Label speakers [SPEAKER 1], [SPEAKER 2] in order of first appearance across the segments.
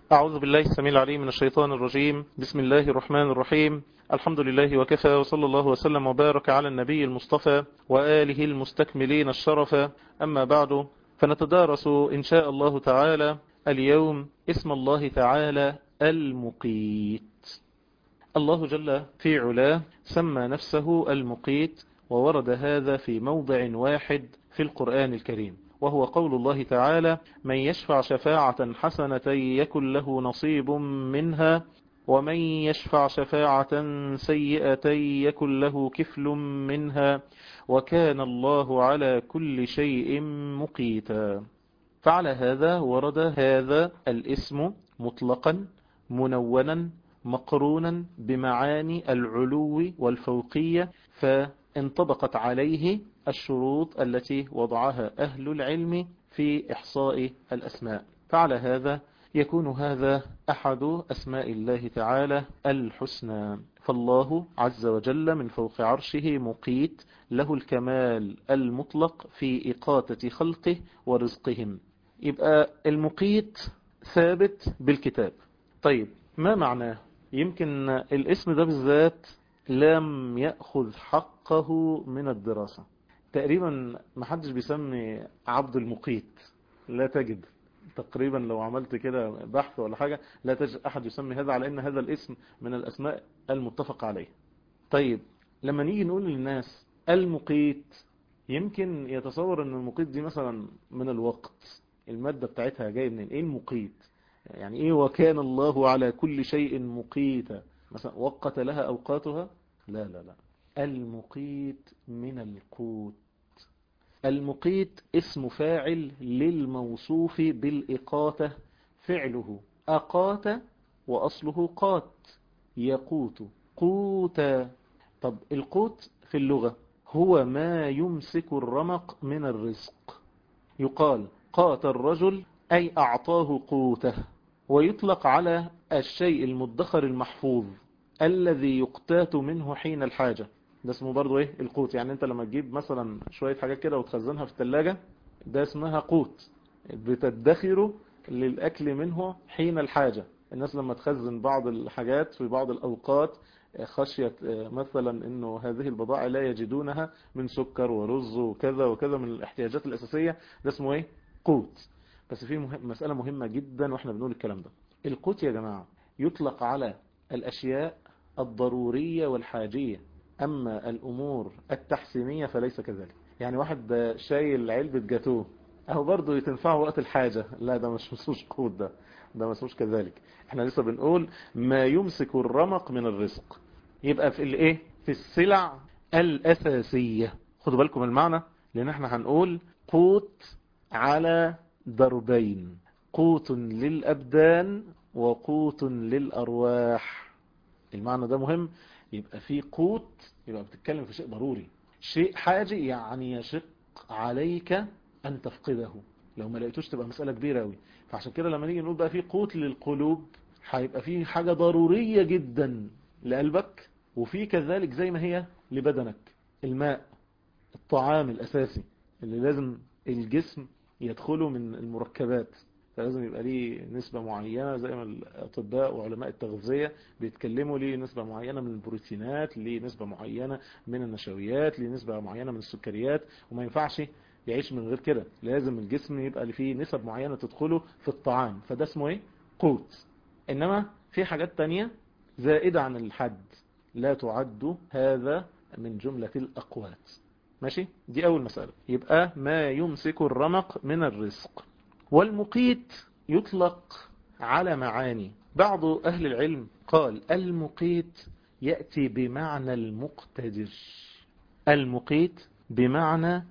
[SPEAKER 1] أعوذ بالله السميع العليم من الشيطان الرجيم بسم الله الرحمن الرحيم الحمد لله وكفى وصلى الله وسلم وبارك على النبي المصطفى وآله المستكملين الشرف أما بعد فنتدارس إن شاء الله تعالى اليوم اسم الله تعالى المقيت الله جل في علاه سمى نفسه المقيت وورد هذا في موضع واحد في القرآن الكريم وهو قول الله تعالى من يشفع شفاعة حسنة يكن له نصيب منها ومن يشفع شفاعة سيئة يكن له كفل منها وكان الله على كل شيء مقيتا فعلى هذا ورد هذا الاسم مطلقا منونا مقرونا بمعاني العلو والفوقية فانطبقت عليه الشروط التي وضعها أهل العلم في إحصاء الأسماء فعلى هذا يكون هذا أحد أسماء الله تعالى الحسنى فالله عز وجل من فوق عرشه مقيت له الكمال المطلق في إقاتة خلقه ورزقهم يبقى المقيت ثابت بالكتاب طيب ما معناه يمكن الاسم ده بالذات لم يأخذ حقه من الدراسة تقريبا ما حدش بيسمي عبد المقيت لا تجد تقريبا لو عملت كده بحث ولا حاجة لا تجد أحد يسمي هذا على أن هذا الاسم من الأسماء المتفق عليه طيب لما نيجي نقول للناس المقيت يمكن يتصور أن المقيت دي مثلا من الوقت المادة بتاعتها جاي منين ايه المقيت يعني ايه وكان الله على كل شيء مقيتا مثلا وقت لها أوقاتها لا لا لا المقيت من القوت المقيت اسم فاعل للموصوف بالإقاتة فعله أقات وأصله قات يقوت قوتا طب القوت في اللغة هو ما يمسك الرمق من الرزق يقال قات الرجل أي أعطاه قوته ويطلق على الشيء المدخر المحفوظ الذي يقتات منه حين الحاجة ده اسمه برضو ايه القوت يعني انت لما تجيب مثلا شوية حاجات كده وتخزنها في التلاجة ده اسمها قوت بتدخره للأكل منه حين الحاجة الناس لما تخزن بعض الحاجات في بعض الأوقات خشية مثلا انه هذه البضائع لا يجدونها من سكر ورز وكذا وكذا من الاحتياجات الأساسية ده اسمه ايه قوت بس في مهم مسألة مهمة جدا واحنا بنقول الكلام ده القوت يا جماعة يطلق على الأشياء الضرورية والحاجية أما الأمور التحسينية فليس كذلك يعني واحد شايل علبة جاتوه أهو برضه تنفعه وقت الحاجة لا ده مش مسوش قوت ده ده مسوش كذلك احنا لسه بنقول ما يمسك الرمق من الرزق يبقى في الايه في السلع الأساسية خدوا بالكم المعنى لأن احنا هنقول قوت على ضربين قوت للأبدان وقوت للأرواح المعنى ده مهم يبقى في قوت يبقى بتتكلم في شيء ضروري شيء حاجة يعني يشق عليك أن تفقده لو ما لقيتوش تبقى مسألة كبيرة قوي فعشان كده لما نيجي نقول بقى في قوت للقلوب هيبقى في حاجة ضرورية جدا لقلبك وفي كذلك زي ما هي لبدنك الماء الطعام الأساسي اللي لازم الجسم يدخله من المركبات فلازم يبقى ليه نسبة معينة زي ما الأطباء وعلماء التغذية بيتكلموا ليه نسبة معينة من البروتينات ليه نسبة معينة من النشويات ليه نسبة معينة من السكريات وما ينفعش يعيش من غير كده لازم الجسم يبقى اللي فيه نسب معينة تدخله في الطعام فده اسمه ايه قوت انما في حاجات تانية زائدة عن الحد لا تعد هذا من جملة الأقوات ماشي دي أول مسألة يبقى ما يمسك الرمق من الرزق والمقيت يطلق على معاني بعض أهل العلم قال المقيت يأتي بمعنى المقتدر المقيت بمعنى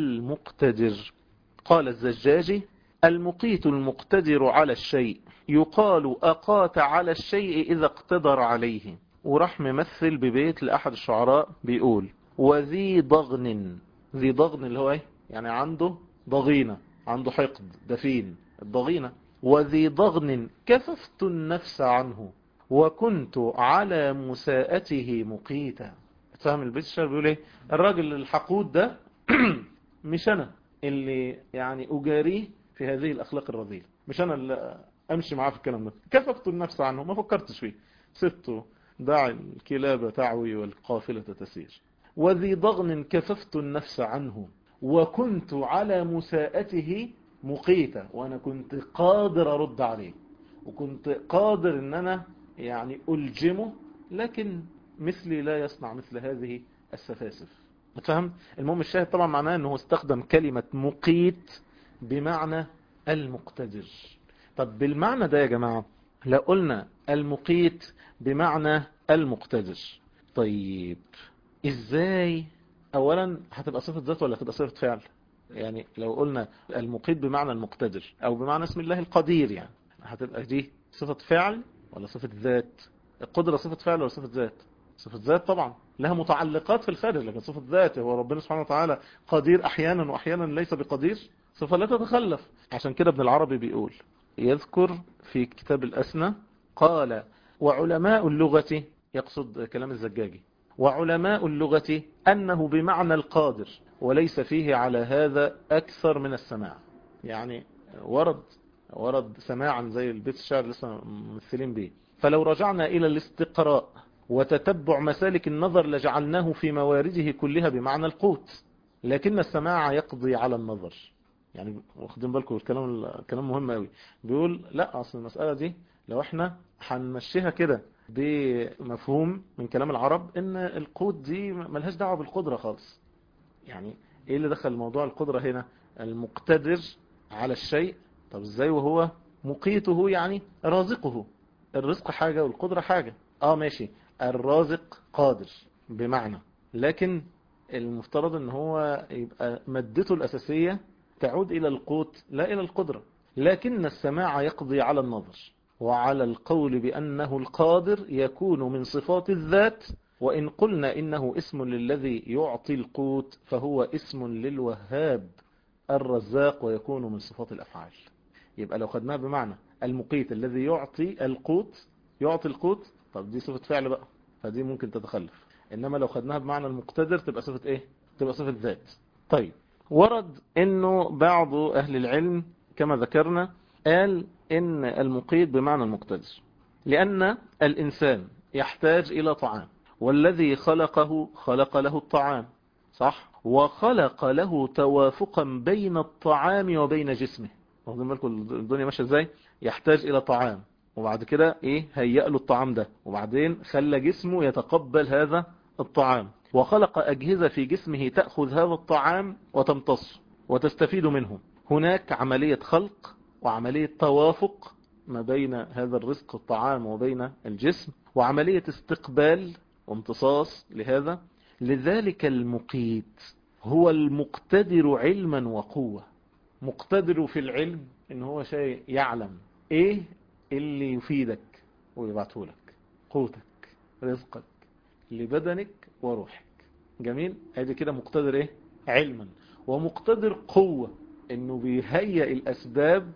[SPEAKER 1] المقتدر قال الزجاجي المقيت المقتدر على الشيء يقال أقات على الشيء إذا اقتدر عليه وراح ممثل ببيت لأحد الشعراء بيقول وذي ضغن ذي ضغن اللي هو ايه يعني عنده ضغينة عنده حقد دفين الضغينة وذي ضغن كففت النفس عنه وكنت على مساءته مقيتا فاهم البيت الشعر بيقول ايه الراجل الحقود ده مش انا اللي يعني اجاريه في هذه الاخلاق الرذيلة مش انا اللي امشي معاه في الكلام ده كففت النفس عنه ما فكرتش فيه سبته دع الكلاب تعوي والقافلة تسير وذي ضغن كففت النفس عنه وكنت على مساءته مقيتة وانا كنت قادر ارد عليه وكنت قادر ان انا يعني الجمه لكن مثلي لا يصنع مثل هذه السفاسف فهم المهم الشاهد طبعا معناه انه استخدم كلمة مقيت بمعنى المقتدر طب بالمعنى ده يا جماعة لا قلنا المقيت بمعنى المقتدر طيب ازاي اولا هتبقى صفة ذات ولا هتبقى صفة فعل يعني لو قلنا المقيت بمعنى المقتدر او بمعنى اسم الله القدير يعني هتبقى دي صفة فعل ولا صفة ذات القدرة صفة فعل ولا صفة ذات صفة ذات طبعا لها متعلقات في الخارج لكن صفة ذات هو ربنا سبحانه وتعالى قدير احيانا واحيانا ليس بقدير صفة لا تتخلف عشان كده ابن العربي بيقول يذكر في كتاب الأسنى قال وعلماء اللغة يقصد كلام الزجاجي وعلماء اللغة أنه بمعنى القادر وليس فيه على هذا أكثر من السماع يعني ورد ورد سماعا زي البيت الشعر لسه ممثلين به فلو رجعنا إلى الاستقراء وتتبع مسالك النظر لجعلناه في موارده كلها بمعنى القوت لكن السماع يقضي على النظر يعني واخدين بالكم الكلام الكلام مهم قوي بيقول لا اصل المسألة دي لو احنا هنمشيها كده بمفهوم من كلام العرب ان القوت دي ملهاش دعوة بالقدرة خالص يعني ايه اللي دخل موضوع القدرة هنا المقتدر على الشيء طب ازاي وهو مقيته يعني رازقه الرزق حاجة والقدرة حاجة اه ماشي الرازق قادر بمعنى لكن المفترض ان هو يبقى مادته الاساسية تعود الى القوت لا الى القدرة لكن السماع يقضي على النظر وعلى القول بأنه القادر يكون من صفات الذات وإن قلنا إنه اسم للذي يعطي القوت فهو اسم للوهاب الرزاق ويكون من صفات الأفعال يبقى لو خدناها بمعنى المقيت الذي يعطي القوت يعطي القوت طب دي صفة فعل بقى فدي ممكن تتخلف إنما لو خدناها بمعنى المقتدر تبقى صفة إيه تبقى صفة ذات طيب ورد إنه بعض أهل العلم كما ذكرنا قال إن المقيت بمعنى المقتدر لأن الإنسان يحتاج إلى طعام والذي خلقه خلق له الطعام صح وخلق له توافقا بين الطعام وبين جسمه واخدين بالكم الدنيا ماشيه ازاي يحتاج الى طعام وبعد كده ايه هيأ له الطعام ده وبعدين خلى جسمه يتقبل هذا الطعام وخلق أجهزة في جسمه تأخذ هذا الطعام وتمتص وتستفيد منه هناك عملية خلق وعملية توافق ما بين هذا الرزق الطعام وبين الجسم وعملية استقبال وامتصاص لهذا لذلك المقيت هو المقتدر علما وقوة مقتدر في العلم ان هو شيء يعلم ايه اللي يفيدك ويبعته لك قوتك رزقك لبدنك وروحك جميل ادي كده مقتدر ايه علما ومقتدر قوة انه بيهيئ الاسباب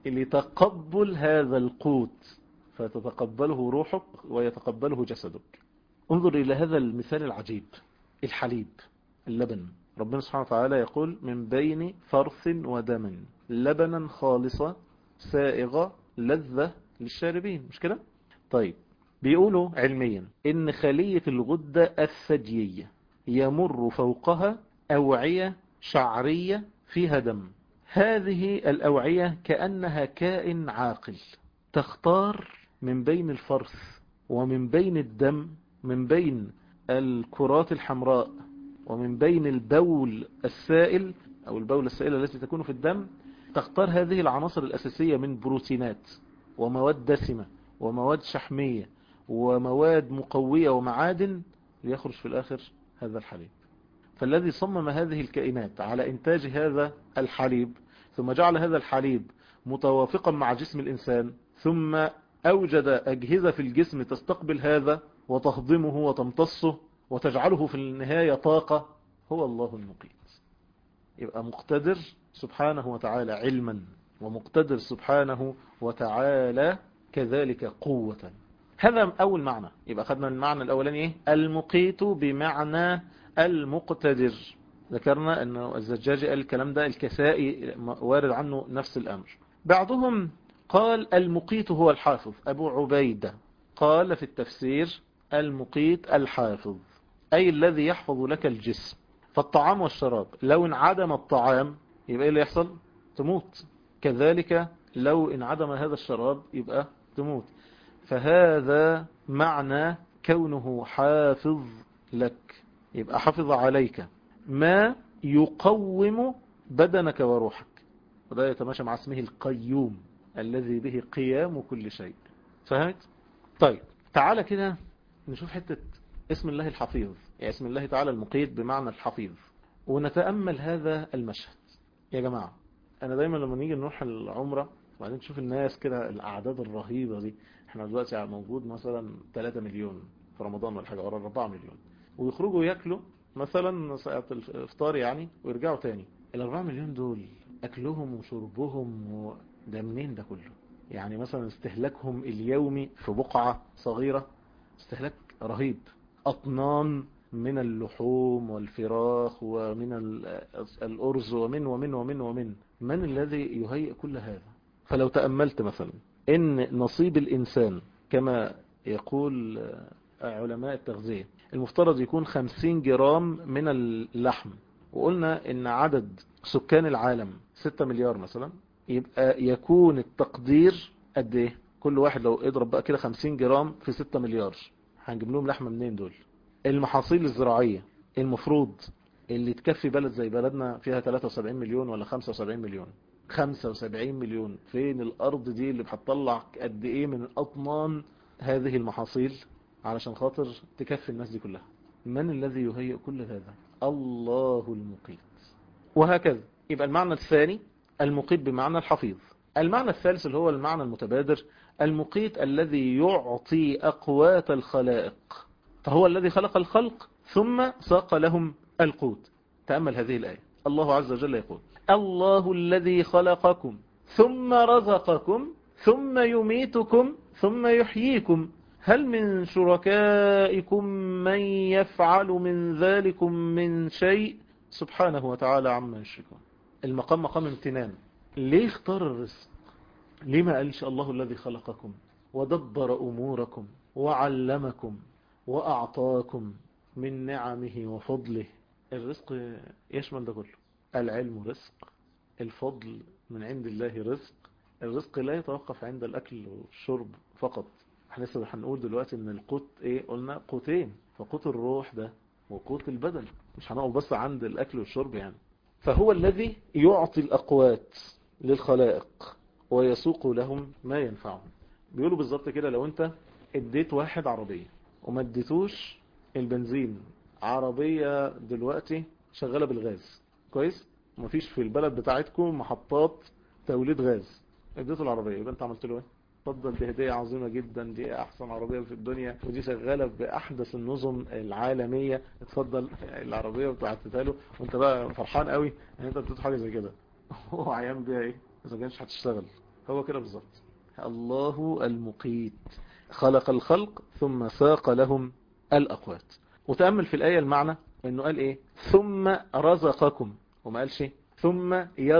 [SPEAKER 1] لتقبل هذا القوت فتتقبله روحك ويتقبله جسدك انظر الى هذا المثال العجيب الحليب اللبن ربنا سبحانه وتعالى يقول من بين فرث ودم لبنا خالصة سائغة لذة للشاربين مش كده طيب بيقولوا علميا ان خلية الغدة الثديية يمر فوقها أوعية شعرية فيها دم هذه الأوعية كأنها كائن عاقل تختار من بين الفرث ومن بين الدم من بين الكرات الحمراء ومن بين البول السائل أو البول السائلة التي تكون في الدم تختار هذه العناصر الأساسية من بروتينات ومواد دسمة ومواد شحمية ومواد مقوية ومعادن ليخرج في الآخر هذا الحليب فالذي صمم هذه الكائنات على إنتاج هذا الحليب ثم جعل هذا الحليب متوافقا مع جسم الإنسان ثم أوجد أجهزة في الجسم تستقبل هذا وتهضمه وتمتصه وتجعله في النهاية طاقة هو الله المقيت يبقى مقتدر سبحانه وتعالى علما ومقتدر سبحانه وتعالى كذلك قوة هذا أول معنى يبقى خدنا المعنى الأولاني إيه؟ المقيت بمعنى المقتدر ذكرنا أن الزجاج قال الكلام ده الكسائي وارد عنه نفس الأمر بعضهم قال المقيت هو الحافظ أبو عبيدة قال في التفسير المقيت الحافظ أي الذي يحفظ لك الجسم فالطعام والشراب لو انعدم الطعام يبقى ايه اللي يحصل تموت كذلك لو انعدم هذا الشراب يبقى تموت فهذا معنى كونه حافظ لك يبقى حفظ عليك ما يقوم بدنك وروحك وده يتماشى مع اسمه القيوم الذي به قيام كل شيء فهمت؟ طيب تعالى كده نشوف حتة اسم الله الحفيظ يعني اسم الله تعالى المقيت بمعنى الحفيظ ونتأمل هذا المشهد يا جماعة أنا دايما لما نيجي نروح العمرة وبعدين تشوف الناس كده الأعداد الرهيبة دي احنا دلوقتي موجود مثلا 3 مليون في رمضان ولا حاجة ولا 4 مليون ويخرجوا ياكلوا مثلا ساعة الافطار يعني ويرجعوا تاني ال 4 مليون دول أكلهم وشربهم و... ده منين ده كله يعني مثلا استهلاكهم اليومي في بقعة صغيرة استهلاك رهيب أطنان من اللحوم والفراخ ومن الأرز ومن ومن ومن ومن من الذي يهيئ كل هذا فلو تأملت مثلا إن نصيب الإنسان كما يقول علماء التغذية المفترض يكون 50 جرام من اللحم وقلنا إن عدد سكان العالم 6 مليار مثلا يبقى يكون التقدير قد ايه كل واحد لو اضرب بقى كده 50 جرام في 6 مليار هنجيب لهم لحمه منين دول المحاصيل الزراعيه المفروض اللي تكفي بلد زي بلدنا فيها 73 مليون ولا 75 مليون 75 مليون فين الارض دي اللي هتطلع قد ايه من اطنان هذه المحاصيل علشان خاطر تكفي الناس دي كلها من الذي يهيئ كل هذا الله المقيت وهكذا يبقى المعنى الثاني المقيت بمعنى الحفيظ المعنى الثالث اللي هو المعنى المتبادر المقيت الذي يعطي أقوات الخلائق فهو الذي خلق الخلق ثم ساق لهم القوت تأمل هذه الآية الله عز وجل يقول الله الذي خلقكم ثم رزقكم ثم يميتكم ثم يحييكم هل من شركائكم من يفعل من ذلكم من شيء سبحانه وتعالى عما يشركون المقام مقام امتنان ليه اختار الرزق ليه ما قالش الله الذي خلقكم ودبر أموركم وعلمكم وأعطاكم من نعمه وفضله الرزق يشمل ده كله العلم رزق الفضل من عند الله رزق الرزق لا يتوقف عند الأكل والشرب فقط احنا لسه هنقول دلوقتي ان القوت ايه قلنا قوتين فقوت الروح ده وقوت البدن مش هنقف بس عند الأكل والشرب يعني فهو الذي يعطي الأقوات للخلائق ويسوق لهم ما ينفعهم بيقولوا بالظبط كده لو انت اديت واحد عربية وما اديتوش البنزين عربية دلوقتي شغالة بالغاز كويس مفيش في البلد بتاعتكم محطات توليد غاز اديته العربية يبقى انت عملت له ايه اتفضل دي هدية عظيمة جدا دي احسن عربية في الدنيا ودي شغالة باحدث النظم العالمية اتفضل العربية وبعتتها له وانت بقى فرحان قوي ان انت اديته حاجة زي كده هو عيان بيها ايه اذا كانش هتشتغل هو كده بالظبط الله المقيت خلق الخلق ثم ساق لهم الاقوات وتأمل في الآية المعنى انه قال ايه ثم رزقكم وما قالش ثم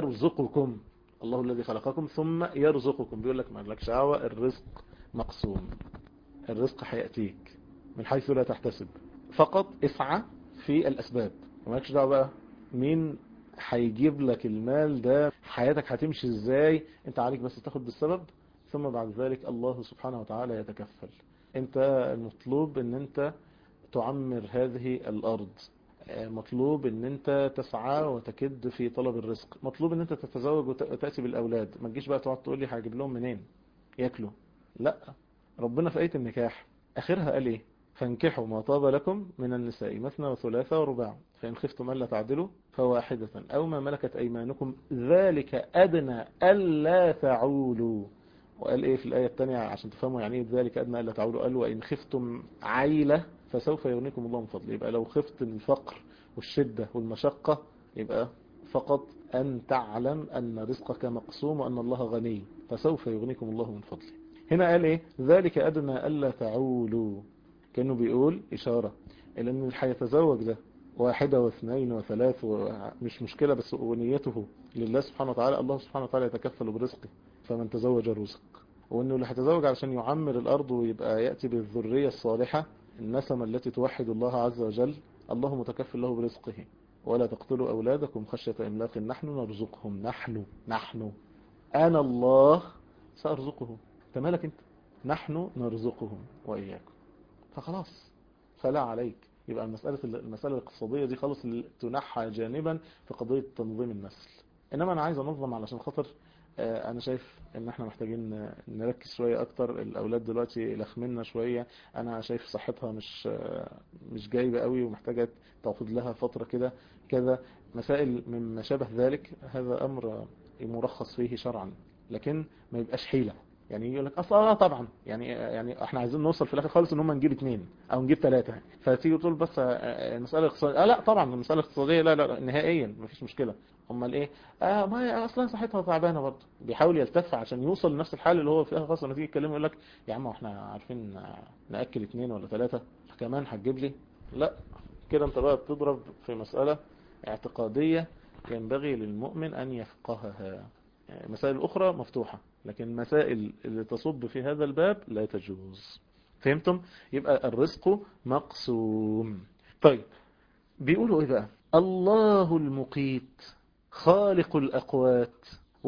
[SPEAKER 1] يرزقكم الله الذي خلقكم ثم يرزقكم بيقول لك ما لكش دعوه الرزق مقسوم الرزق هياتيك من حيث لا تحتسب فقط اسعى في الاسباب ومالكش دعوه بقى مين هيجيب لك المال ده حياتك هتمشي ازاي انت عليك بس تاخد بالسبب ثم بعد ذلك الله سبحانه وتعالى يتكفل انت المطلوب ان انت تعمر هذه الارض مطلوب ان انت تسعى وتكد في طلب الرزق مطلوب ان انت تتزوج وتأتي بالاولاد ما تجيش بقى تقعد تقول لي هجيب لهم منين ياكلوا لا ربنا في آية النكاح اخرها قال ايه فانكحوا ما طاب لكم من النساء مثنى وثلاثة ورباع فإن خفتم ألا تعدلوا فواحدة أو ما ملكت أيمانكم ذلك أدنى ألا تعولوا وقال إيه في الآية الثانية عشان تفهموا يعني إيه ذلك أدنى ألا تعولوا قال وإن خفتم عيلة فسوف يغنيكم الله من فضله يبقى لو خفت الفقر والشدة والمشقة يبقى فقط أن تعلم أن رزقك مقسوم وأن الله غني فسوف يغنيكم الله من فضله هنا قال إيه ذلك أدنى ألا تعولوا كأنه بيقول إشارة إلى أن اللي هيتزوج ده واحدة واثنين وثلاث مش مشكلة بس ونيته لله سبحانه وتعالى الله سبحانه وتعالى يتكفل برزقه فمن تزوج رزق وانه اللي هيتزوج علشان يعمر الارض ويبقى يأتي بالذرية الصالحة النسمة التي توحد الله عز وجل الله متكفل له برزقه ولا تقتلوا أولادكم خشية إملاق نحن نرزقهم نحن نحن أنا الله سأرزقهم انت مالك انت نحن نرزقهم وإياكم فخلاص فلا عليك يبقى المسألة المسألة الاقتصادية دي خالص تنحى جانبا في قضية تنظيم النسل إنما أنا عايز أنظم علشان خاطر انا شايف ان احنا محتاجين نركز شوية اكتر الاولاد دلوقتي لخمنا شوية انا شايف صحتها مش مش جايبة قوي ومحتاجة تاخد لها فترة كده كذا مسائل مما شابه ذلك هذا امر مرخص فيه شرعا لكن ما يبقاش حيلة يعني يقول لك اصلا طبعا يعني يعني احنا عايزين نوصل في الاخر خالص ان هم نجيب اثنين او نجيب ثلاثة فتيجي تقول بس المسألة الاقتصادية آه لا طبعا المسألة الاقتصادية لا لا نهائيا مفيش مشكلة امال ايه اه ما هي اصلا صحتها تعبانه برضه بيحاول يلتف عشان يوصل لنفس الحال اللي هو فيها خاصه لما تيجي تكلمه يقول لك يا عم احنا عارفين ناكل اثنين ولا ثلاثه كمان هتجيب لي لا كده انت بقى بتضرب في مساله اعتقاديه ينبغي للمؤمن ان يفقهها المسائل الاخرى مفتوحه لكن مسائل اللي تصب في هذا الباب لا تجوز فهمتم يبقى الرزق مقسوم طيب بيقولوا ايه بقى الله المقيت خالق الأقوات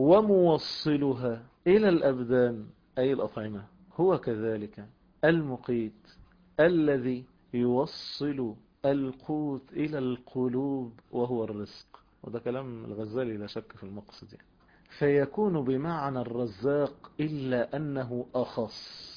[SPEAKER 1] وموصلها إلى الأبدان أي الأطعمة هو كذلك المقيت الذي يوصل القوت إلى القلوب وهو الرزق وده كلام الغزالي لا شك في المقصد يعني. فيكون بمعنى الرزاق إلا أنه أخص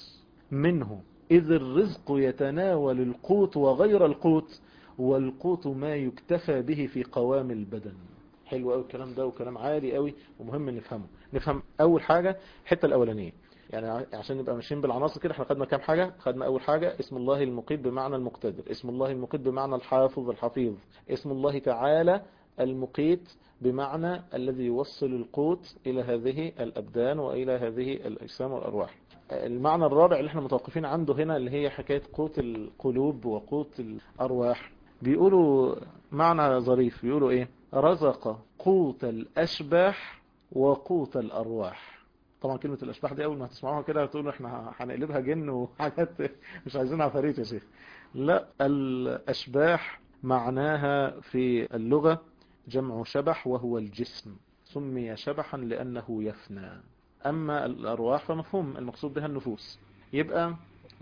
[SPEAKER 1] منه إذ الرزق يتناول القوت وغير القوت والقوت ما يكتفى به في قوام البدن حلو قوي الكلام ده وكلام عالي قوي ومهم نفهمه نفهم اول حاجة الحته الاولانيه يعني عشان نبقى ماشيين بالعناصر كده احنا خدنا كام حاجة خدنا اول حاجة اسم الله المقيت بمعنى المقتدر اسم الله المقيت بمعنى الحافظ الحفيظ اسم الله تعالى المقيت بمعنى الذي يوصل القوت الى هذه الابدان والى هذه الاجسام والارواح المعنى الرابع اللي احنا متوقفين عنده هنا اللي هي حكاية قوت القلوب وقوت الارواح بيقولوا معنى ظريف بيقولوا ايه رزق قوت الاشباح وقوت الارواح طبعا كلمة الاشباح دي اول ما تسمعوها كده تقولوا احنا هنقلبها جن وحاجات مش عايزين عفاريت يا شيخ لا الاشباح معناها في اللغة جمع شبح وهو الجسم سمي شبحا لانه يفنى اما الارواح فمفهوم المقصود بها النفوس يبقى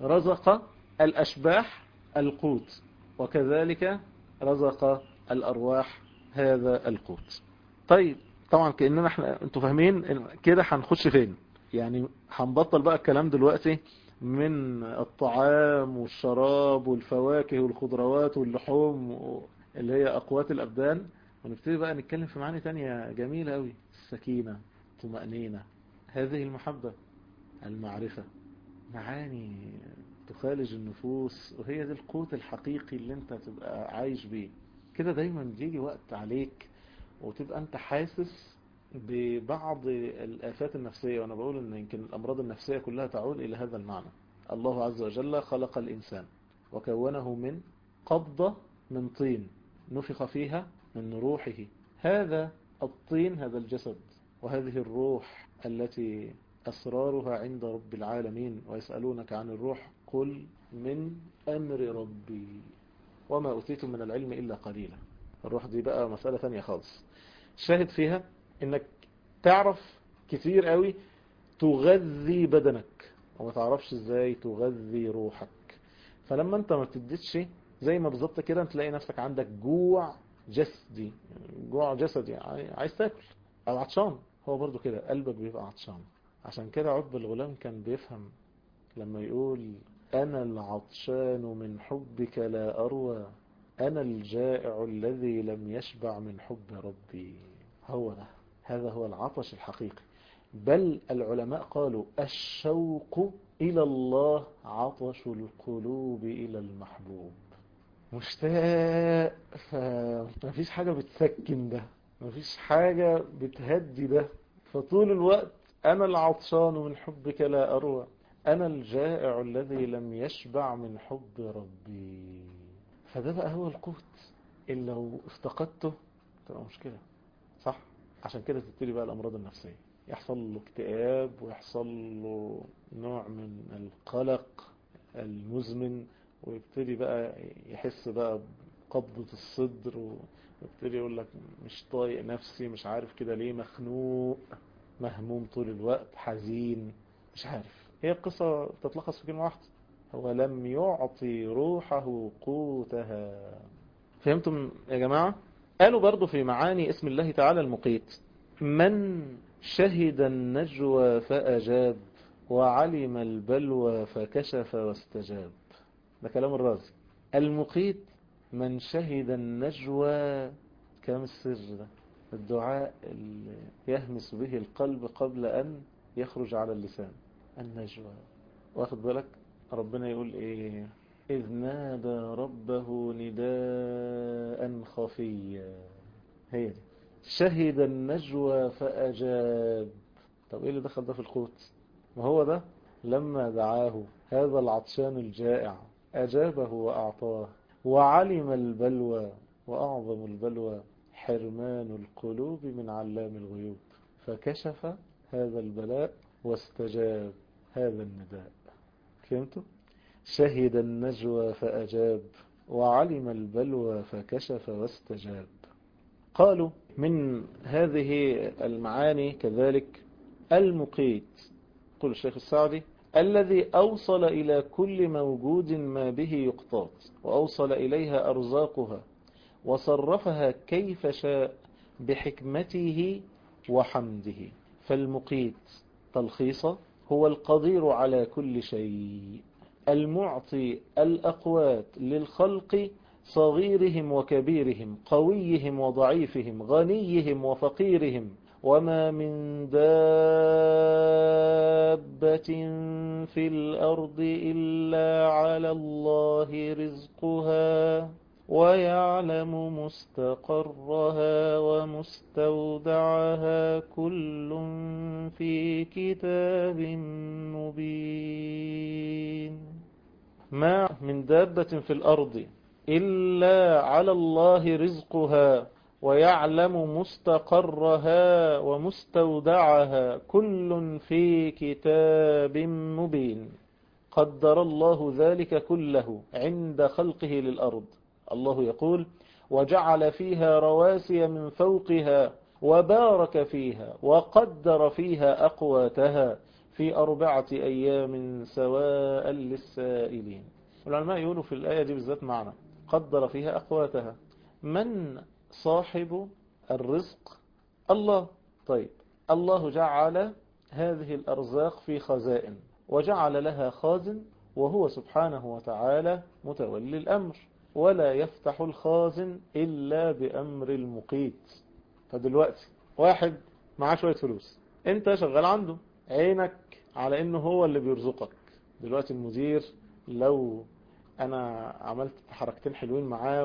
[SPEAKER 1] رزق الاشباح القوت وكذلك رزق الأرواح هذا القوت طيب طبعا كأننا احنا انتوا فاهمين كده هنخش فين يعني هنبطل بقى الكلام دلوقتي من الطعام والشراب والفواكه والخضروات واللحوم اللي هي أقوات الأبدان ونبتدي بقى نتكلم في معاني تانية جميلة قوي السكينة طمأنينة هذه المحبة المعرفة معاني تخالج النفوس وهي دي القوت الحقيقي اللي انت تبقى عايش بيه كده دايما بيجي وقت عليك وتبقى انت حاسس ببعض الآفات النفسية وانا بقول ان يمكن الامراض النفسية كلها تعود الى هذا المعنى الله عز وجل خلق الانسان وكونه من قبضة من طين نفخ فيها من روحه هذا الطين هذا الجسد وهذه الروح التي أسرارها عند رب العالمين ويسألونك عن الروح قل من أمر ربي وما أتيتم من العلم إلا قليلا الروح دي بقى مسألة ثانية خالص شاهد فيها انك تعرف كتير قوي تغذي بدنك وما تعرفش ازاي تغذي روحك فلما انت ما بتديتش زي ما بالظبط كده تلاقي نفسك عندك جوع جسدي جوع جسدي عايز تاكل او عطشان هو برضو كده قلبك بيبقى عطشان عشان كده عقب الغلام كان بيفهم لما يقول أنا العطشان من حبك لا أروى أنا الجائع الذي لم يشبع من حب ربي هو ده هذا هو العطش الحقيقي بل العلماء قالوا الشوق إلى الله عطش القلوب إلى المحبوب مشتاق فمفيش حاجة بتسكن ده مفيش حاجة بتهدي ده فطول الوقت أنا العطشان من حبك لا أروى أنا الجائع الذي لم يشبع من حب ربي فده بقى هو القوت اللي لو افتقدته تبقى مشكلة صح عشان كده تبتدي بقى الأمراض النفسية يحصل له اكتئاب ويحصل له نوع من القلق المزمن ويبتدي بقى يحس بقى بقبضة الصدر ويبتدي يقول لك مش طايق نفسي مش عارف كده ليه مخنوق مهموم طول الوقت حزين مش عارف هي القصة تتلخص في كلمة واحدة هو لم يعطي روحه قوتها فهمتم يا جماعة قالوا برضو في معاني اسم الله تعالى المقيت من شهد النجوى فأجاب وعلم البلوى فكشف واستجاب ده كلام الرازي المقيت من شهد النجوى كلام السر ده الدعاء اللي يهمس به القلب قبل أن يخرج على اللسان النجوى واخد بالك ربنا يقول ايه إذ نادى ربه نداء خفيا هي دي شهد النجوى فأجاب طب ايه اللي دخل ده في القوت ما هو ده لما دعاه هذا العطشان الجائع أجابه وأعطاه وعلم البلوى وأعظم البلوى حرمان القلوب من علام الغيوب فكشف هذا البلاء واستجاب هذا النداء فهمتوا؟ شهد النجوى فأجاب وعلم البلوى فكشف واستجاب قالوا من هذه المعاني كذلك المقيت يقول الشيخ السعدي الذي أوصل إلى كل موجود ما به يقتات وأوصل إليها أرزاقها وصرفها كيف شاء بحكمته وحمده فالمقيت تلخيصا هو القدير على كل شيء المعطي الأقوات للخلق صغيرهم وكبيرهم قويهم وضعيفهم غنيهم وفقيرهم وما من دابة في الأرض إلا على الله رزقها ويعلم مستقرها ومستودعها كل في كتاب مبين ما من دابة في الأرض إلا على الله رزقها ويعلم مستقرها ومستودعها كل في كتاب مبين قدر الله ذلك كله عند خلقه للأرض الله يقول وجعل فيها رواسي من فوقها وبارك فيها وقدر فيها أقواتها في أربعة أيام سواء للسائلين العلماء يقولوا في الآية دي بالذات معنى قدر فيها أقواتها من صاحب الرزق الله طيب الله جعل هذه الأرزاق في خزائن وجعل لها خازن وهو سبحانه وتعالى متولي الأمر ولا يفتح الخازن إلا بأمر المقيت فدلوقتي واحد معاه شوية فلوس انت شغال عنده عينك على انه هو اللي بيرزقك دلوقتي المدير لو انا عملت حركتين حلوين معاه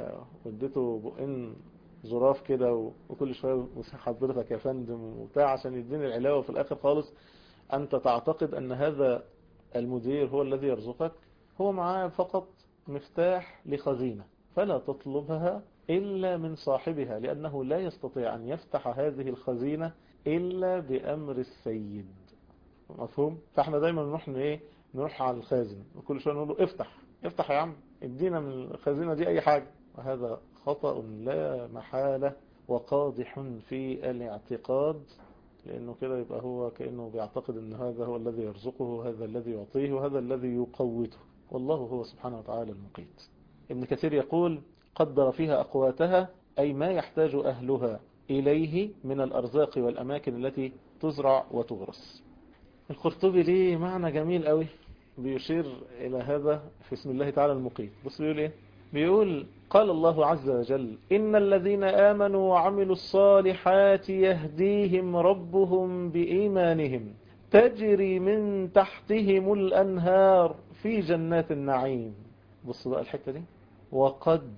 [SPEAKER 1] واديته بقين ظراف كده وكل شوية حضرتك يا فندم وبتاع عشان يديني العلاوة في الاخر خالص انت تعتقد ان هذا المدير هو الذي يرزقك هو معاه فقط مفتاح لخزينة فلا تطلبها إلا من صاحبها لأنه لا يستطيع أن يفتح هذه الخزينة إلا بأمر السيد مفهوم؟ فاحنا دايما نروح ايه نروح على الخازن وكل شوية نقول له افتح افتح يا عم ادينا من الخزينة دي أي حاجة وهذا خطأ لا محالة وقادح في الاعتقاد لأنه كده يبقى هو كأنه بيعتقد أن هذا هو الذي يرزقه وهذا الذي يعطيه وهذا الذي يقوته والله هو سبحانه وتعالى المقيت ابن كثير يقول قدر فيها أقواتها أي ما يحتاج أهلها إليه من الأرزاق والأماكن التي تزرع وتغرس القرطبي ليه معنى جميل قوي بيشير إلى هذا في اسم الله تعالى المقيت بص بيقول إيه بيقول قال الله عز وجل إن الذين آمنوا وعملوا الصالحات يهديهم ربهم بإيمانهم تجري من تحتهم الأنهار في جنات النعيم بص بقى الحتة دي وقد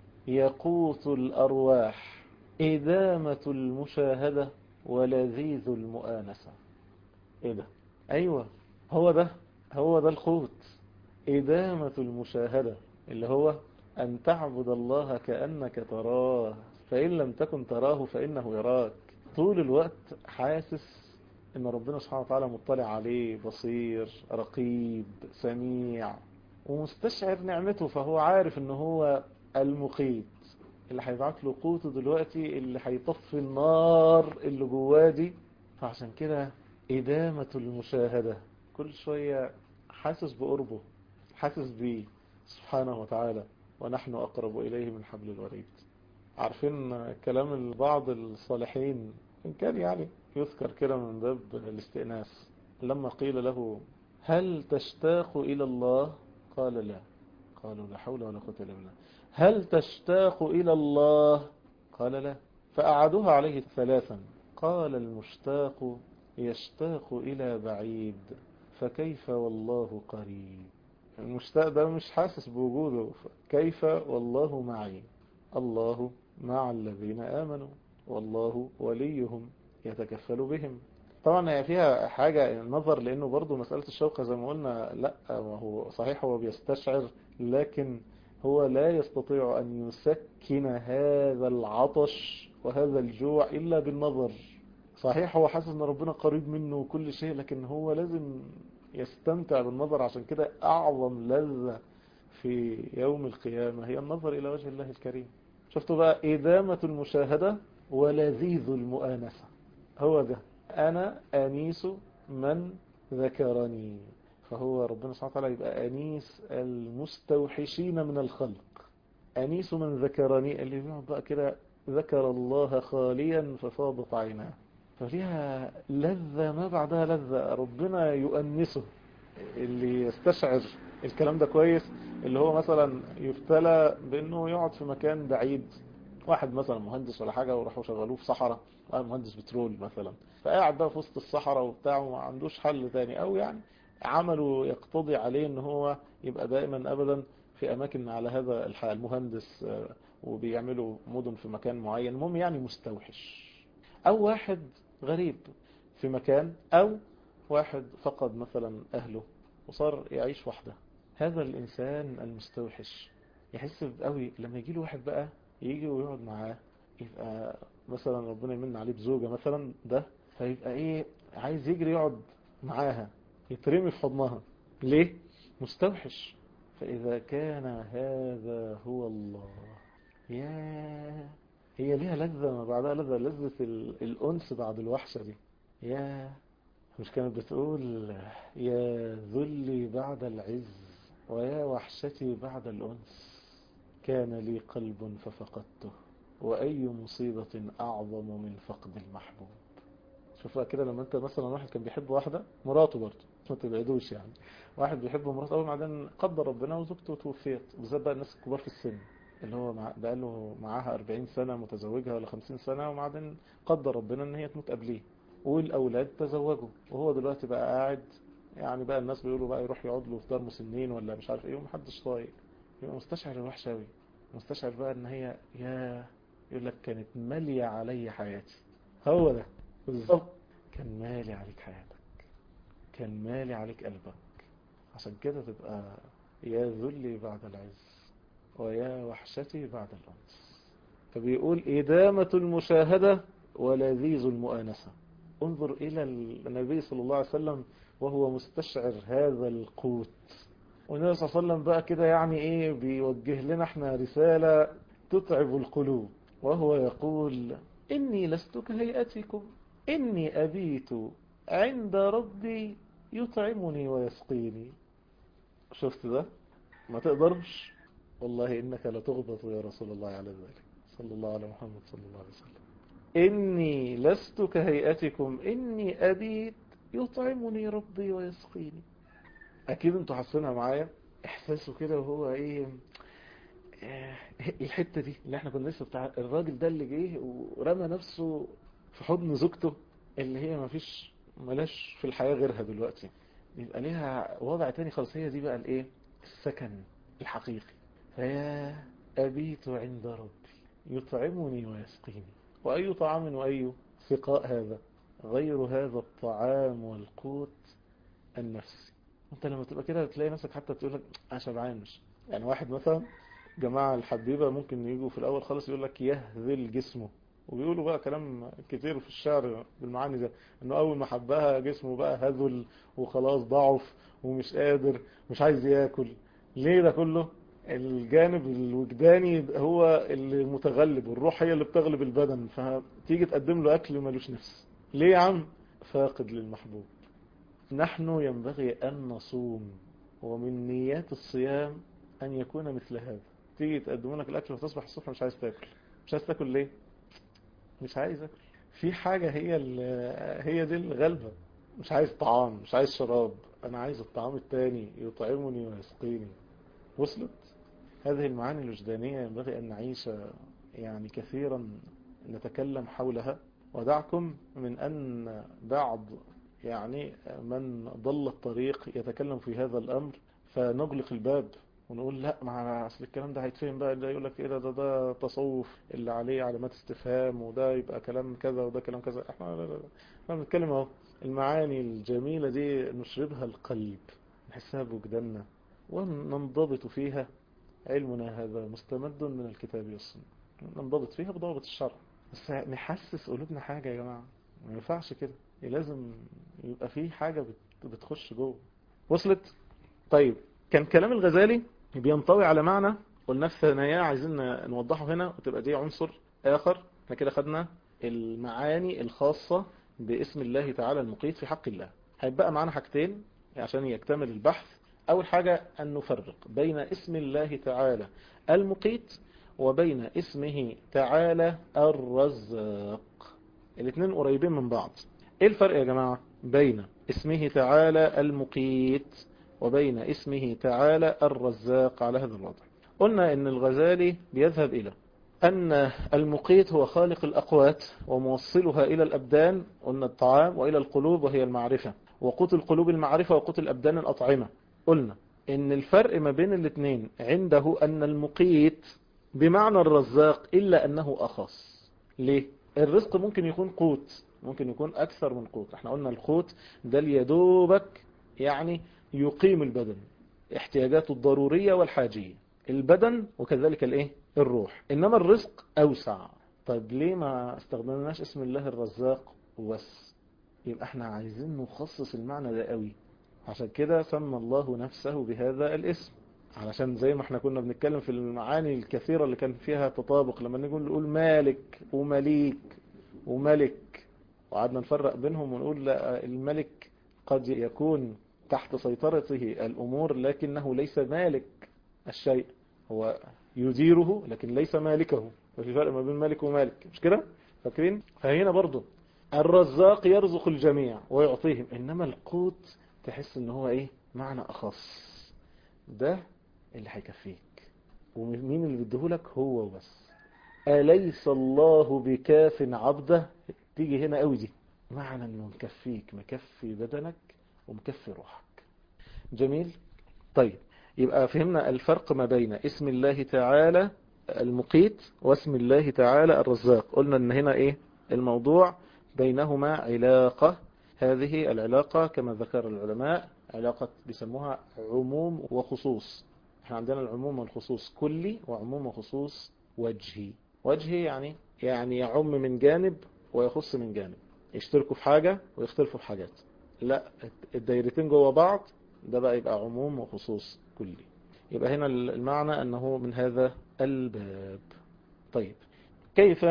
[SPEAKER 1] يقوت الأرواح إدامة المشاهدة ولذيذ المؤانسة إيه ده أيوة هو ده هو ده الخوت إدامة المشاهدة اللي هو أن تعبد الله كأنك تراه فإن لم تكن تراه فإنه يراك طول الوقت حاسس ان ربنا سبحانه وتعالى مطلع عليه بصير رقيب سميع ومستشعر نعمته فهو عارف ان هو المقيت اللي هيبعت له قوته دلوقتي اللي هيطفي النار اللي جواه دي فعشان كده إدامة المشاهدة كل شوية حاسس بقربه حاسس بيه سبحانه وتعالى ونحن أقرب إليه من حبل الوريد عارفين كلام بعض الصالحين إن كان يعني يذكر كده من باب الاستئناس لما قيل له هل تشتاق إلى الله قال لا قالوا لا حول ولا قوة إلا بالله هل تشتاق إلى الله قال لا فأعادوها عليه ثلاثا قال المشتاق يشتاق إلى بعيد فكيف والله قريب المشتاق ده مش حاسس بوجوده كيف والله معي الله مع الذين آمنوا والله وليهم يتكفل بهم طبعا هي فيها حاجة نظر لأنه برضو مسألة الشوق زي ما قلنا لا ما هو صحيح هو بيستشعر لكن هو لا يستطيع أن يسكن هذا العطش وهذا الجوع إلا بالنظر صحيح هو حاسس أن ربنا قريب منه وكل شيء لكن هو لازم يستمتع بالنظر عشان كده أعظم لذة في يوم القيامة هي النظر إلى وجه الله الكريم شفتوا بقى إدامة المشاهدة ولذيذ المؤانسة هو ده أنا أنيس من ذكرني فهو ربنا سبحانه وتعالى يبقى أنيس المستوحشين من الخلق أنيس من ذكرني اللي بيقعد بقى كده ذكر الله خاليا ففاضت عيناه ففيها لذة ما بعدها لذة ربنا يؤنسه اللي يستشعر الكلام ده كويس اللي هو مثلا يبتلى بانه يقعد في مكان بعيد واحد مثلا مهندس ولا حاجة وراحوا شغلوه في صحراء مهندس بترول مثلا فقاعد بقى في وسط الصحراء وبتاع وما عندوش حل تاني او يعني عمله يقتضي عليه ان هو يبقى دائما ابدا في اماكن على هذا الحال المهندس وبيعملوا مدن في مكان معين المهم يعني مستوحش او واحد غريب في مكان او واحد فقد مثلا اهله وصار يعيش وحده هذا الانسان المستوحش يحس قوي لما يجي له واحد بقى يجي ويقعد معاه يبقى مثلا ربنا يمن عليه بزوجة مثلا ده فيبقى ايه عايز يجري يقعد معاها يترمي في حضنها ليه مستوحش فإذا كان هذا هو الله يا هي ليها لذة ما بعدها لذة لذة الأنس بعد الوحشة دي يا مش كانت بتقول يا ذلي بعد العز ويا وحشتي بعد الأنس كان لي قلب ففقدته وأي مصيبة أعظم من فقد المحبوب شوفها كده لما انت مثلا واحد كان بيحب واحدة مراته برضه ما تبعدوش يعني واحد بيحب مراته اول بعدين قدر ربنا وزوجته توفيت بالذات بقى الناس الكبار في السن اللي هو بقى له معاها 40 سنة متزوجها ولا 50 سنة وبعدين قدر ربنا ان هي تموت قبليه والاولاد تزوجوا وهو دلوقتي بقى قاعد يعني بقى الناس بيقولوا بقى يروح يقعد له في دار مسنين ولا مش عارف ايه ومحدش طايق يبقى مستشعر الوحش قوي مستشعر بقى ان هي يا يقول لك كانت مالية علي حياتي هو ده بالظبط كان مالي عليك حياتك كان مالي عليك قلبك عشان كده تبقى يا ذلي بعد العز ويا وحشتي بعد الأنس فبيقول إدامة المشاهدة ولذيذ المؤانسة انظر إلى النبي صلى الله عليه وسلم وهو مستشعر هذا القوت والنبي صلى الله عليه وسلم بقى كده يعني ايه بيوجه لنا احنا رسالة تتعب القلوب وهو يقول إني لست كهيئتكم إني أبيت عند ربي يطعمني ويسقيني شفت ده ما تقدرش والله إنك لتغبط يا رسول الله على ذلك صلى الله على محمد صلى الله عليه وسلم إني لست كهيئتكم إني أبيت يطعمني ربي ويسقيني أكيد انتوا حاسينها معايا إحساسه كده وهو إيه الحتة دي اللي احنا كنا لسه بتاع الراجل ده اللي جه ورمى نفسه في حضن زوجته اللي هي ما فيش ملاش في الحياة غيرها دلوقتي يبقى ليها وضع تاني خالص هي دي بقى الايه السكن الحقيقي فيا أبيت عند ربي يطعمني ويسقيني وأي طعام وأي سقاء هذا غير هذا الطعام والقوت النفسي انت لما تبقى كده تلاقي نفسك حتى تقول لك انا شبعان مش يعني واحد مثلا جماعة الحبيبة ممكن يجوا في الأول خالص يقول لك يهذل جسمه وبيقولوا بقى كلام كتير في الشعر بالمعاني ده انه اول ما حبها جسمه بقى هذل وخلاص ضعف ومش قادر مش عايز ياكل ليه ده كله الجانب الوجداني هو اللي متغلب والروح هي اللي بتغلب البدن فتيجي تقدم له اكل ملوش نفس ليه يا عم فاقد للمحبوب نحن ينبغي ان نصوم ومن نيات الصيام ان يكون مثل هذا تيجي تقدموا لك الاكل وتصبح الصبح مش عايز تاكل مش عايز تاكل ليه مش عايز اكل في حاجة هي هي دي الغلبة مش عايز طعام مش عايز شراب انا عايز الطعام التاني يطعمني ويسقيني وصلت هذه المعاني الوجدانية ينبغي ان نعيش يعني كثيرا نتكلم حولها ودعكم من ان بعض يعني من ضل الطريق يتكلم في هذا الامر فنغلق الباب ونقول لا ما اصل الكلام ده هيتفهم بقى ده يقول لك ايه ده ده, ده تصوف اللي عليه علامات استفهام وده يبقى كلام كذا وده كلام كذا احنا لا لا لا احنا بنتكلم اهو المعاني الجميلة دي نشربها القلب نحسها بوجداننا وننضبط فيها علمنا هذا مستمد من الكتاب والسنة ننضبط فيها بضابط الشرع بس نحسس قلوبنا حاجة يا جماعة ما ينفعش كده لازم يبقى في حاجة بتخش جوه وصلت طيب كان كلام الغزالي بينطوي على معنى قلنا في ثنايا عايزين نوضحه هنا وتبقى دي عنصر آخر احنا كده خدنا المعاني الخاصة باسم الله تعالى المقيت في حق الله هيبقى معانا حاجتين عشان يكتمل البحث أول حاجة أن نفرق بين اسم الله تعالى المقيت وبين اسمه تعالى الرزاق الاثنين قريبين من بعض ايه الفرق يا جماعة بين اسمه تعالى المقيت وبين اسمه تعالى الرزاق على هذا الوضع قلنا ان الغزالي بيذهب الى ان المقيت هو خالق الاقوات وموصلها الى الابدان قلنا الطعام والى القلوب وهي المعرفة وقوت القلوب المعرفة وقوت الابدان الاطعمة قلنا ان الفرق ما بين الاثنين عنده ان المقيت بمعنى الرزاق الا انه اخص ليه الرزق ممكن يكون قوت ممكن يكون اكثر من قوت احنا قلنا القوت ده ليدوبك يعني يقيم البدن احتياجاته الضرورية والحاجية البدن وكذلك الايه الروح انما الرزق اوسع طيب ليه ما استخدمناش اسم الله الرزاق وبس يبقى احنا عايزين نخصص المعنى ده قوي عشان كده سمى الله نفسه بهذا الاسم علشان زي ما احنا كنا بنتكلم في المعاني الكثيرة اللي كان فيها تطابق لما نقول نقول مالك ومليك وملك وقعدنا نفرق بينهم ونقول لا الملك قد يكون تحت سيطرته الأمور لكنه ليس مالك الشيء هو يديره لكن ليس مالكه وفي فرق ما بين مالك ومالك مش كده فاكرين فهنا برضو الرزاق يرزق الجميع ويعطيهم إنما القوت تحس ان هو ايه معنى أخص ده اللي هيكفيك ومين اللي بيديهولك هو وبس أليس الله بكاف عبده تيجي هنا قوي دي معنى انه مكفيك مكفي بدنك ومكفي روحك جميل طيب يبقى فهمنا الفرق ما بين اسم الله تعالى المقيت واسم الله تعالى الرزاق قلنا ان هنا ايه الموضوع بينهما علاقة هذه العلاقة كما ذكر العلماء علاقة بيسموها عموم وخصوص احنا عندنا العموم والخصوص كلي وعموم وخصوص وجهي وجهي يعني يعني يعم من جانب ويخص من جانب يشتركوا في حاجة ويختلفوا في حاجات لا الدايرتين جوه بعض ده بقى يبقى عموم وخصوص كلي يبقى هنا المعنى أنه من هذا الباب طيب كيف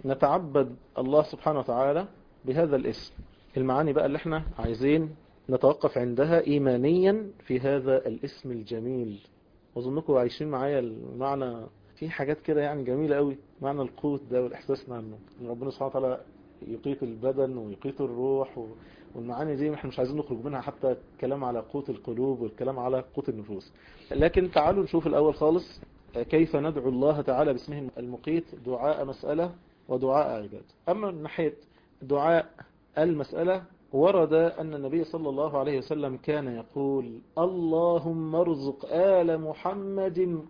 [SPEAKER 1] نتعبد الله سبحانه وتعالى بهذا الاسم المعاني بقى اللي احنا عايزين نتوقف عندها إيمانيا في هذا الاسم الجميل وظنكم عايشين معايا المعنى في حاجات كده يعني جميلة قوي معنى القوت ده والإحساس عنه ان ربنا سبحانه وتعالى يقيت البدن ويقيت الروح و... والمعاني دي احنا مش عايزين نخرج منها حتى الكلام على قوت القلوب والكلام على قوت النفوس لكن تعالوا نشوف الأول خالص كيف ندعو الله تعالى باسمه المقيت دعاء مسألة ودعاء عباد أما من ناحية دعاء المسألة ورد أن النبي صلى الله عليه وسلم كان يقول اللهم ارزق آل محمد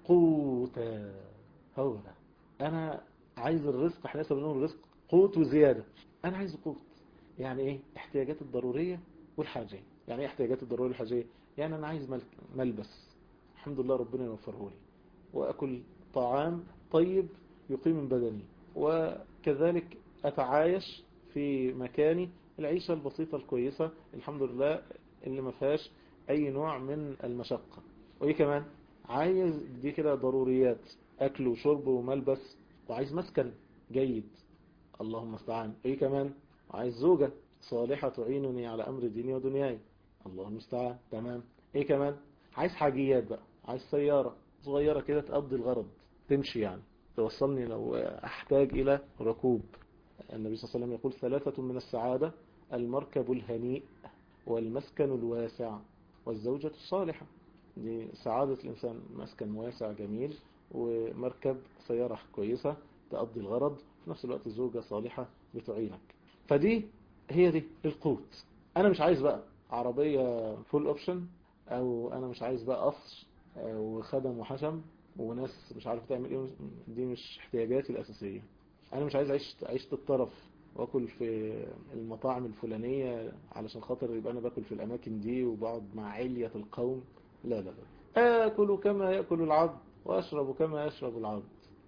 [SPEAKER 1] قوتا هو ده أنا عايز الرزق احنا لسه بنقول الرزق قوت وزيادة أنا عايز قوت يعني إيه احتياجات الضرورية والحاجية يعني إيه احتياجات الضرورية والحاجية يعني أنا عايز ملبس الحمد لله ربنا يوفره لي وأكل طعام طيب يقيم بدني كذلك أتعايش في مكاني العيشة البسيطة الكويسة الحمد لله اللي ما فيهاش أي نوع من المشقة وإيه كمان عايز دي كده ضروريات أكل وشرب وملبس وعايز مسكن جيد اللهم استعان إيه كمان عايز زوجة صالحة تعينني على أمر ديني ودنياي الله المستعان تمام إيه كمان عايز حاجيات بقى عايز سيارة صغيرة كده تقضي الغرض تمشي يعني توصلني لو أحتاج إلى ركوب النبي صلى الله عليه وسلم يقول ثلاثة من السعادة المركب الهنيء والمسكن الواسع والزوجة الصالحة دي سعادة الإنسان مسكن واسع جميل ومركب سيارة كويسة تقضي الغرض في نفس الوقت زوجة صالحة بتعينك فدي هي دي القوت أنا مش عايز بقى عربية فول اوبشن أو أنا مش عايز بقى قصر وخدم وحشم وناس مش عارف تعمل ايه دي مش احتياجاتي الأساسية أنا مش عايز أعيش عيشة الطرف واكل في المطاعم الفلانية علشان خاطر يبقى انا باكل في الاماكن دي وبقعد مع علية القوم لا لا لا اكل كما يأكل العبد واشرب كما يشرب العبد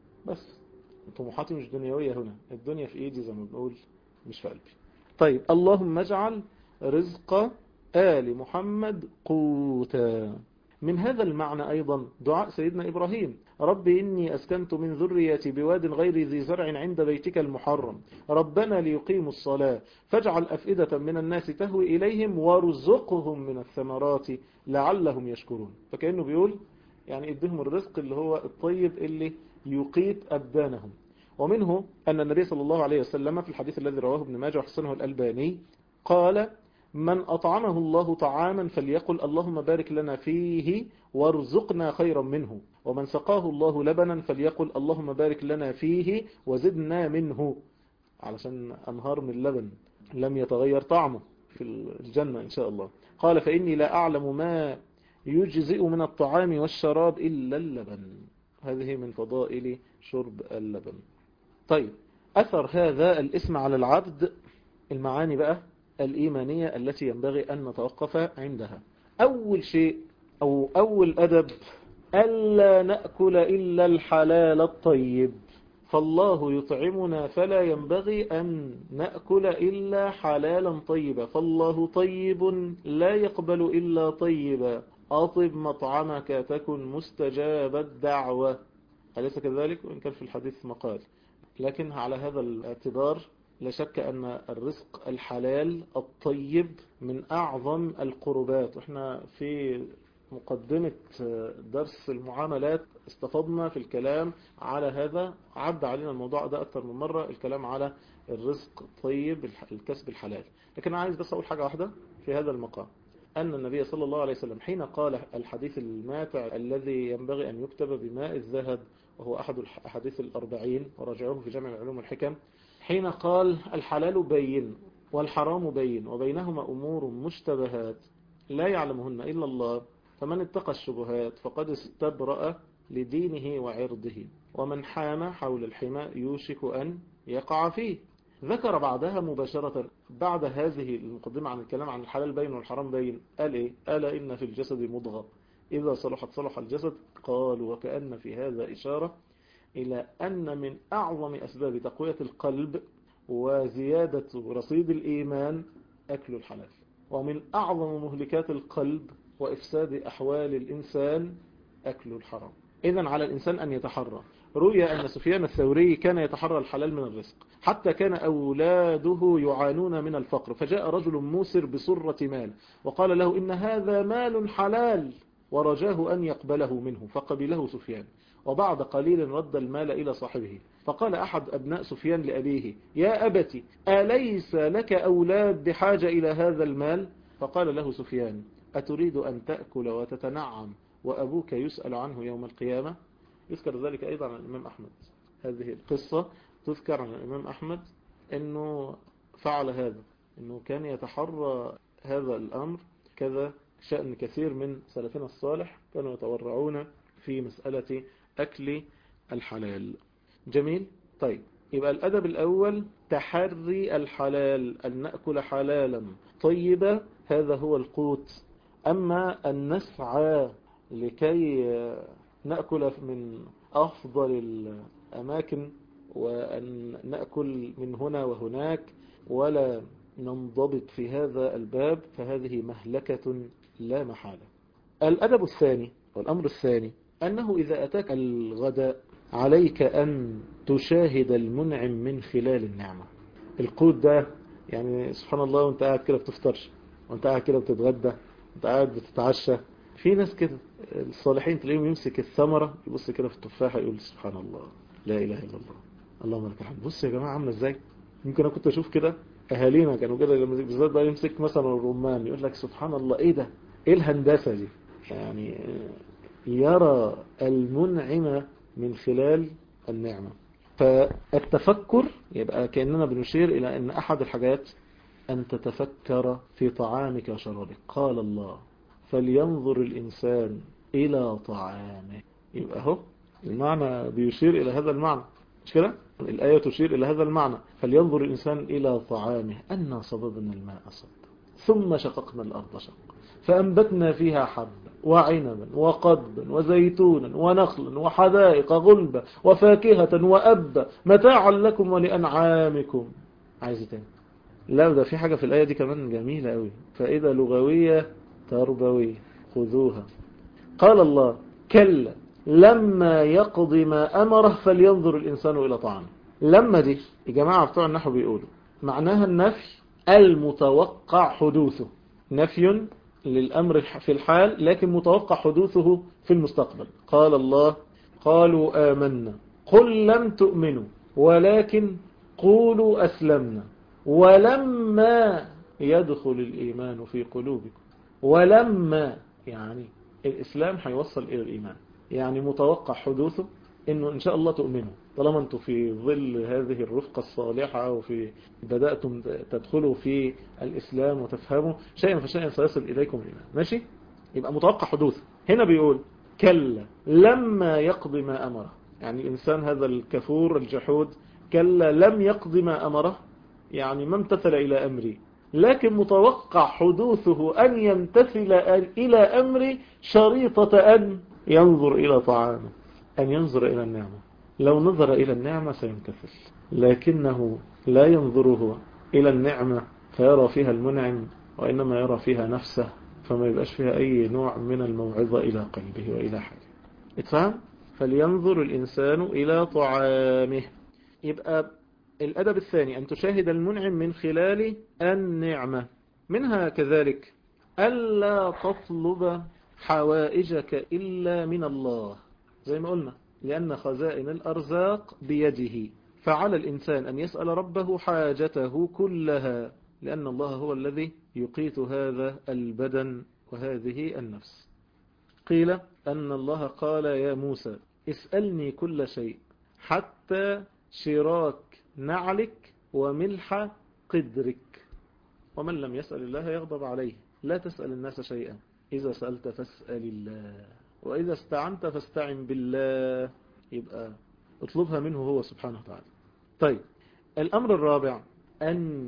[SPEAKER 1] بس طموحاتي مش دنيوية هنا الدنيا في ايدي زي ما بنقول مش في قلبي طيب اللهم اجعل رزق آل محمد قوتا من هذا المعنى أيضا دعاء سيدنا إبراهيم رب إني أسكنت من ذريتي بواد غير ذي زرع عند بيتك المحرم ربنا ليقيموا الصلاة فاجعل أفئدة من الناس تهوي إليهم وارزقهم من الثمرات لعلهم يشكرون فكأنه بيقول يعني ادهم الرزق اللي هو الطيب اللي يقيت أبدانهم ومنه أن النبي صلى الله عليه وسلم في الحديث الذي رواه ابن ماجه وحسنه الألباني قال من أطعمه الله طعاما فليقل اللهم بارك لنا فيه وارزقنا خيرا منه ومن سقاه الله لبنا فليقل اللهم بارك لنا فيه وزدنا منه علشان أنهار من لبن لم يتغير طعمه في الجنة إن شاء الله قال فإني لا أعلم ما يجزئ من الطعام والشراب إلا اللبن هذه من فضائل شرب اللبن طيب أثر هذا الاسم على العبد المعاني بقى الإيمانية التي ينبغي أن نتوقف عندها أول شيء أو أول أدب ألا نأكل إلا الحلال الطيب فالله يطعمنا فلا ينبغي أن نأكل إلا حلالا طيبا فالله طيب لا يقبل إلا طيبا أطب مطعمك تكن مستجاب الدعوة أليس كذلك وإن كان في الحديث مقال لكن على هذا الاعتبار لا شك أن الرزق الحلال الطيب من أعظم القربات وإحنا في مقدمة درس المعاملات استفضنا في الكلام على هذا عد علينا الموضوع ده أكثر من مرة الكلام على الرزق الطيب الكسب الحلال لكن أنا عايز بس أقول حاجة واحدة في هذا المقام أن النبي صلى الله عليه وسلم حين قال الحديث الماتع الذي ينبغي أن يكتب بماء الذهب وهو أحد الحديث الأربعين وراجعوه في جامع العلوم والحكم حين قال الحلال بين والحرام بين وبينهما أمور مشتبهات لا يعلمهن إلا الله فمن اتقى الشبهات فقد استبرأ لدينه وعرضه ومن حام حول الحمى يوشك أن يقع فيه ذكر بعدها مباشرة بعد هذه المقدمة عن الكلام عن الحلال بين والحرام بين قال إيه؟ ألا إن في الجسد مضغة إذا صلحت صلح الجسد قال وكأن في هذا إشارة إلى أن من أعظم أسباب تقوية القلب وزيادة رصيد الإيمان أكل الحلال ومن أعظم مهلكات القلب وإفساد أحوال الإنسان أكل الحرام إذا على الإنسان أن يتحرى روي أن سفيان الثوري كان يتحرى الحلال من الرزق حتى كان أولاده يعانون من الفقر فجاء رجل موسر بصرة مال وقال له إن هذا مال حلال ورجاه أن يقبله منه فقبله سفيان وبعد قليل رد المال إلى صاحبه فقال أحد أبناء سفيان لأبيه يا أبت أليس لك أولاد بحاجة إلى هذا المال فقال له سفيان أتريد أن تأكل وتتنعم وأبوك يسأل عنه يوم القيامة يذكر ذلك أيضا عن الإمام أحمد هذه القصة تذكر عن الإمام أحمد أنه فعل هذا أنه كان يتحرى هذا الأمر كذا شأن كثير من سلفنا الصالح كانوا يتورعون في مسألة أكل الحلال جميل طيب يبقى الأدب الأول تحري الحلال أن نأكل حلالا طيبا هذا هو القوت أما أن نسعى لكي نأكل من أفضل الأماكن وأن نأكل من هنا وهناك ولا ننضبط في هذا الباب فهذه مهلكة لا محالة الأدب الثاني والأمر الثاني أنه إذا أتاك الغداء عليك أن تشاهد المنعم من خلال النعمة القود ده يعني سبحان الله وانت قاعد كده بتفطر وانت قاعد كده بتتغدى وانت قاعد بتتعشى في ناس كده الصالحين تلاقيهم يمسك الثمرة يبص كده في التفاحة يقول سبحان الله لا إله إلا الله اللهم لك الحمد بص يا جماعة عاملة ازاي يمكن انا كنت اشوف كده اهالينا كانوا كده لما بالذات بقى يمسك مثلا الرمان يقول لك سبحان الله ايه ده ايه الهندسة دي يعني يرى المنعم من خلال النعمة فالتفكر يبقى كأننا بنشير إلى أن أحد الحاجات أن تتفكر في طعامك وشرابك قال الله فلينظر الإنسان إلى طعامه يبقى هو المعنى بيشير إلى هذا المعنى مش كده الآية تشير إلى هذا المعنى فلينظر الإنسان إلى طعامه أنا صببنا الماء صب ثم شققنا الأرض شق فأنبتنا فيها حبا وعنبا وقضبا وزيتونا ونخلا وحدائق غلبا وفاكهة وأبا متاعا لكم ولأنعامكم عايز تاني لا ده في حاجة في الآية دي كمان جميلة قوي فإذا لغوية تربوية خذوها قال الله كلا لما يقضي ما أمره فلينظر الإنسان إلى طعامه لما دي الجماعة بتوع النحو بيقولوا معناها النفي المتوقع حدوثه نفي للأمر في الحال لكن متوقع حدوثه في المستقبل قال الله قالوا آمنا قل لم تؤمنوا ولكن قولوا أسلمنا ولما يدخل الإيمان في قلوبكم ولما يعني الإسلام هيوصل إلى الإيمان يعني متوقع حدوثه انه ان شاء الله تؤمنوا طالما انتم في ظل هذه الرفقة الصالحة وفي بدأتم تدخلوا في الاسلام وتفهموا شيئا فشيئا سيصل اليكم الايمان ماشي يبقى متوقع حدوثه هنا بيقول كلا لما يقضي ما امره يعني الانسان هذا الكفور الجحود كلا لم يقضي ما امره يعني ما امتثل الى امري لكن متوقع حدوثه ان يمتثل الى امري شريطة ان ينظر إلى طعامه أن ينظر إلى النعمة لو نظر إلى النعمة سيمتثل لكنه لا ينظره إلى النعمة فيرى فيها المنعم وإنما يرى فيها نفسه فما يبقاش فيها أي نوع من الموعظة إلى قلبه وإلى حاله اتفهم؟ فلينظر الإنسان إلى طعامه يبقى الأدب الثاني أن تشاهد المنعم من خلال النعمة منها كذلك ألا تطلب حوائجك إلا من الله زي ما قلنا لأن خزائن الأرزاق بيده فعلى الإنسان أن يسأل ربه حاجته كلها لأن الله هو الذي يقيت هذا البدن وهذه النفس قيل أن الله قال يا موسى اسألني كل شيء حتى شراك نعلك وملح قدرك ومن لم يسأل الله يغضب عليه لا تسأل الناس شيئا إذا سألت فاسأل الله وإذا استعنت فاستعن بالله يبقى اطلبها منه هو سبحانه وتعالى طيب الأمر الرابع أن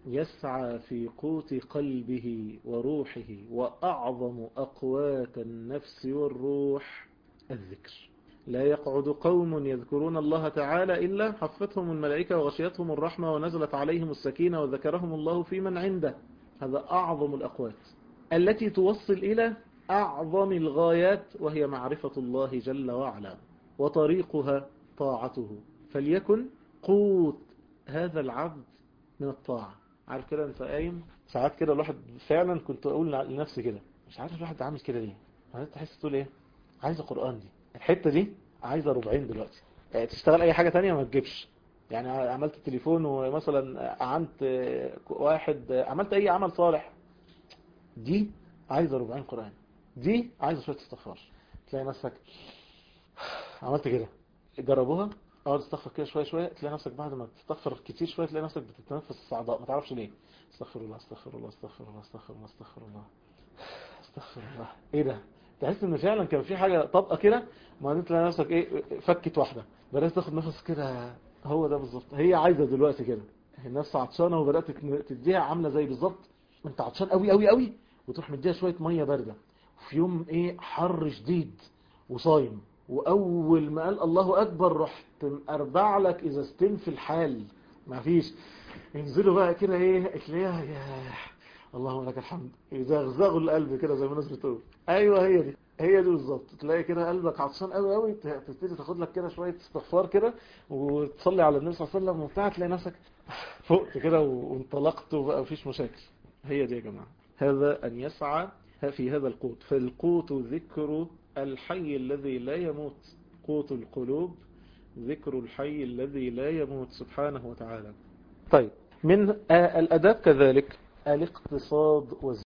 [SPEAKER 1] يسعى في قوت قلبه وروحه وأعظم أقوات النفس والروح الذكر لا يقعد قوم يذكرون الله تعالى إلا حفتهم الملائكة وغشيتهم الرحمة ونزلت عليهم السكينة وذكرهم الله في من عنده هذا أعظم الأقوات التي توصل إلى أعظم الغايات وهي معرفة الله جل وعلا وطريقها طاعته فليكن قوت هذا العبد من الطاعة عارف كده انت قايم ساعات كده الواحد فعلا كنت اقول لنفسي كده مش عارف الواحد عامل كده ليه عايز تحس تقول ايه عايز قرآن دي الحتة دي عايزة ربعين دلوقتي يعني تشتغل اي حاجة تانية ما تجيبش يعني عملت التليفون ومثلا اعنت واحد عملت اي عمل صالح دي عايزة ربعين قرآن دي عايزة شوية استغفار تلاقي نفسك عملت كده جربوها اقعد استغفر كده شوية شوية تلاقي نفسك بعد ما تستغفر كتير شوية تلاقي نفسك بتتنفس الصعداء ما تعرفش ليه استغفر الله استغفر الله استغفر الله استغفر الله استغفر الله استغفر الله ايه ده تحس ان فعلا كان في حاجة طبقة كده ما تلاقي نفسك ايه فكت واحدة بدأت تاخد نفس كده هو ده بالظبط هي عايزة دلوقتي كده النفس عطشانة وبدأت تديها عاملة زي بالظبط انت عطشان قوي قوي قوي وتروح مديها شوية مية باردة وفي يوم ايه حر شديد وصايم
[SPEAKER 2] وأول ما قال الله أكبر رحت أربع لك إزازتين في الحال ما فيش ينزلوا بقى كده إيه تلاقيها يا اللهم لك الحمد يزغزغوا القلب كده زي ما الناس بتقول أيوه هي دي هي دي بالظبط تلاقي كده قلبك عطشان قوي قوي تبتدي تاخد لك كده شويه استغفار كده وتصلي على النبي صلى الله عليه وسلم وبتاع تلاقي نفسك فقت كده وانطلقت وبقى مفيش مشاكل هي دي يا جماعه هذا ان يسعى في هذا القوت فالقوت ذكر الحي الذي لا يموت قوت القلوب ذكر الحي الذي لا يموت سبحانه وتعالى طيب من الأداب كذلك الاقتصاد والزهد